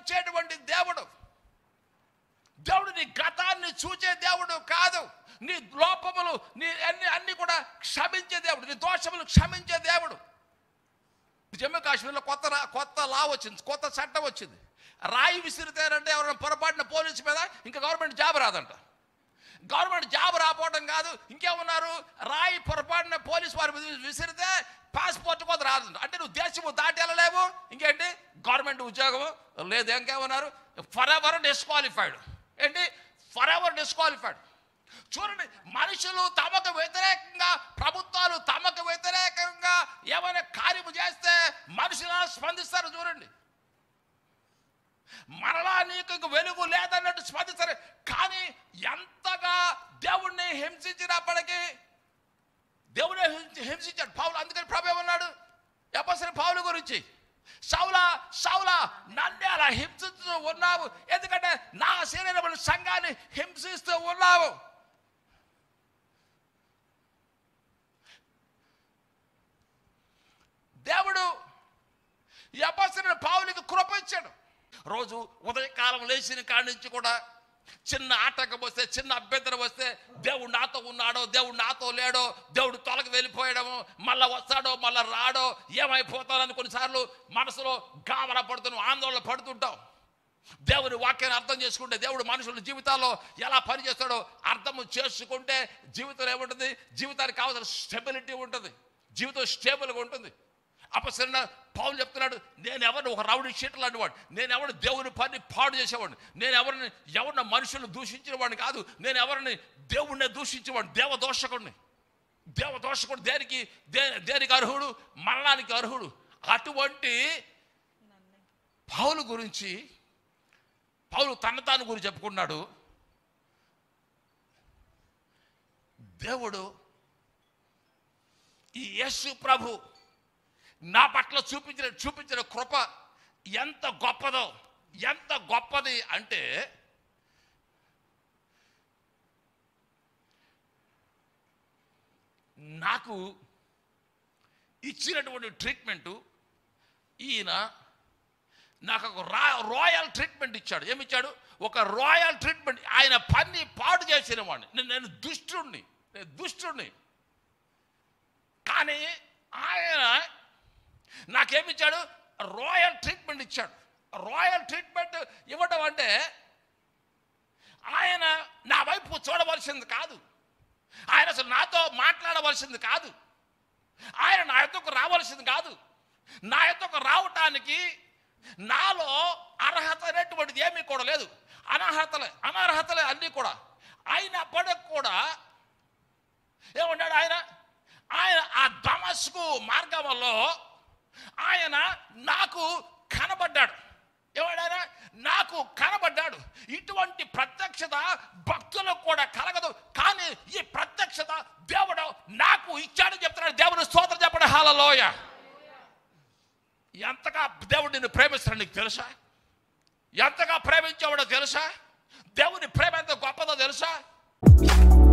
ఇచ్చేటువంటి దేవుడు దేవుడు నీ గతాన్ని చూచే దేవుడు కాదు నీ లోపములు నీ అన్ని అన్ని కూడా క్షమించే దేవుడు నీ దోషములు క్షమించే దేవుడు జమ్మూ కాశ్మీర్లో కొత్త రా- కొత్త లా వచ్చింది కొత్త చట్టం వచ్చింది రాయి విసిరితేనంటే ఎవరైనా పొరపాటున పోలీసు మీద ఇంకా గవర్నమెంట్ జాబ్ రాదంట గవర్నమెంట్ జాబ్ రాపోవడం కాదు ఇంకేమన్నారు రాయి పొరపాటున పోలీస్ వారి మీద విసిరితే పాస్పోర్ట్ కూడా రాదు అంటే నువ్వు దేశము దాటి వెళ్ళలేవు ఇంకేంటి గవర్నమెంట్ ఉద్యోగం లేదు ఇంకేమన్నారు ఫర్ ఎవర్ డిస్క్వాలిఫైడ్ ఏంటి ఫర్ ఎవర్ డిస్క్వాలిఫైడ్ చూడండి మనుషులు తమకు వ్యతిరేకంగా ప్రభుత్వాలు తమకు వ్యతిరేకంగా ఏమైనా కార్యము చేస్తే మనుషులు ఎలా స్పందిస్తారు చూడండి మరలా నీకు ఇంక వెలుగు లేదన్నట్టు స్పందిస్తారు కానీ ఎంతగా దేవుణ్ణి హింసించినప్పటికీ దేవుడే హింసి- హింసించాడు పౌలు అందుకని ప్రభు ఏమన్నాడు ఎప్పసరి పౌలు గురించి సౌలా సౌలా నన్ను అలా హింసిస్తూ ఉన్నావు ఎందుకంటే నా శరీరమైన సంఘాన్ని హింసిస్తూ ఉన్నావు దేవుడు ఎప్పసరి పావులకి కృప ఇచ్చాడు రోజు ఉదయకాలం లేచిన కాడి నుంచి కూడా చిన్న ఆటంకం వస్తే చిన్న అభ్యంతరం వస్తే దేవుడు నాతో ఉన్నాడో దేవుడు నాతో లేడో దేవుడు తొలగి వెళ్ళిపోయడము మళ్ళా వస్తాడో మళ్ళా రాడో ఏమైపోతానని కొన్నిసార్లు మనసులో గామర పడుతున్నాం ఆందోళన పడుతుంటాం దేవుని వాక్యాన్ని అర్థం చేసుకుంటే దేవుడు మనుషుల జీవితాల్లో ఎలా పనిచేస్తాడో అర్థం చేసుకుంటే జీవితం ఏముంటుంది జీవితానికి కావాల్సిన స్టెబిలిటీ ఉంటుంది జీవితం స్టేబుల్గా ఉంటుంది అపసరణ పౌలు చెప్తున్నాడు నేను ఎవరిని ఒక రౌడీ షీటర్ లాంటివాడు నేను ఎవరిని దేవుని పని పాడు చేసేవాడిని నేను ఎవరిని ఎవరిని మనుషులను దూషించిన వాడిని కాదు నేను ఎవరిని దేవుణ్ణి దూషించేవాడిని దేవదోషకుడిని దేవదోషకుడు దేనికి దే దేనికి అర్హుడు మరణానికి అర్హుడు అటువంటి పౌలు గురించి పౌలు తన తాను గురించి చెప్పుకున్నాడు దేవుడు ఈ యేసు ప్రభు నా పట్ల చూపించిన చూపించిన కృప ఎంత గొప్పదో ఎంత గొప్పది అంటే నాకు ఇచ్చినటువంటి ట్రీట్మెంటు ఈయన నాకు ఒక రా రాయల్ ట్రీట్మెంట్ ఇచ్చాడు ఏమి ఇచ్చాడు ఒక రాయల్ ట్రీట్మెంట్ ఆయన పని పాడు చేసిన వాడిని నేను నేను దుష్టుణ్ణి నేను దుష్టుణ్ణి కానీ ఆయన నాకేమిచ్చాడు రాయల్ ట్రీట్మెంట్ ఇచ్చాడు రాయల్ ట్రీట్మెంట్ ఇవ్వడం అంటే ఆయన నా వైపు చూడవలసింది కాదు ఆయన అసలు నాతో మాట్లాడవలసింది కాదు ఆయన నా యొద్దకు రావలసింది కాదు నా యొద్దకు రావటానికి నాలో అర్హత అనేటువంటిది ఏమీ కూడా లేదు అనర్హతలే అనర్హతలే అన్నీ కూడా అయినప్పటికి కూడా ఏమన్నాడు ఆయన ఆయన ఆ దమస్కు మార్గంలో ఆయన నాకు కనబడ్డాడు ఏమన్నాడు నాకు కనబడ్డాడు ఇటువంటి ప్రత్యక్షత భక్తులకు కూడా కలగదు కానీ ఈ ప్రత్యక్షత దేవుడు నాకు ఇచ్చాడని చెప్తున్నాడు దేవుడు స్తోత్రం చెప్పడం హాలలోయ ఎంతగా దేవుడు నిన్ను ప్రేమిస్తాడు నీకు తెలుసా ఎంతగా ప్రేమించేవాడో తెలుసా దేవుని ప్రేమ ఎంత గొప్పదో తెలుసా